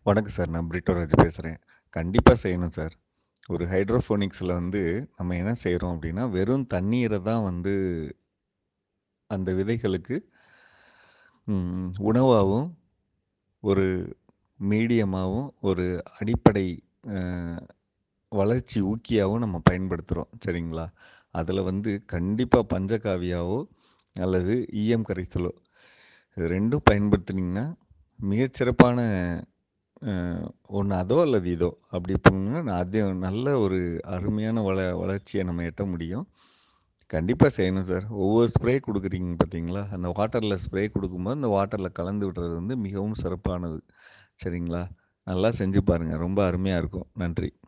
வணக்கம் சார். நான் பிரிட்டோராஜ் பேசுறேன். கண்டிப்பா செய்யணும் சார். ஒரு ஹைட்ரோஃபோனிக்ஸ்ல வந்து நம்ம என்ன செய்றோம் அப்டின்னா, வெறும் தண்ணீர தான் வந்து அந்த விதைகளுக்கு ம் உணவாவும், ஒரு மீடியமாவும், ஒரு அடிப்படை அ வளர்ச்சி ஊக்கியாவும் நம்ம பயன்படுத்துறோம். சரிங்களா? அதுல வந்து கண்டிப்பா பஞ்சகாவியாவோ அல்லது ஈயம் கரைசலோ இது 2ம் பயன்படுத்துனீங்கன்னா, மிகச்சிறப்பான அ ஒண்ணு அதோ அல்லது இதோ அப்டி பண்ணீங்கன்னா, அது நல்ல ஒரு அருமையான வள வளர்ச்சிய நம்ம எட்ட முடியும். கண்டிப்பா செய்யணும் சார். ஒவ்வொரு ஸ்ப்ரே குடுக்குறீங்க பார்த்தீங்களா? அந்த வாட்டர்ல ஸ்ப்ரே குடுக்கும்போது, அந்த வாட்டர்ல கலந்து விடுறது வந்து மிகவும் சிறப்பானது. சரிங்களா? நல்லா செஞ்சு பாருங்க. ரொம்ப அருமையா இருக்கும். நன்றி.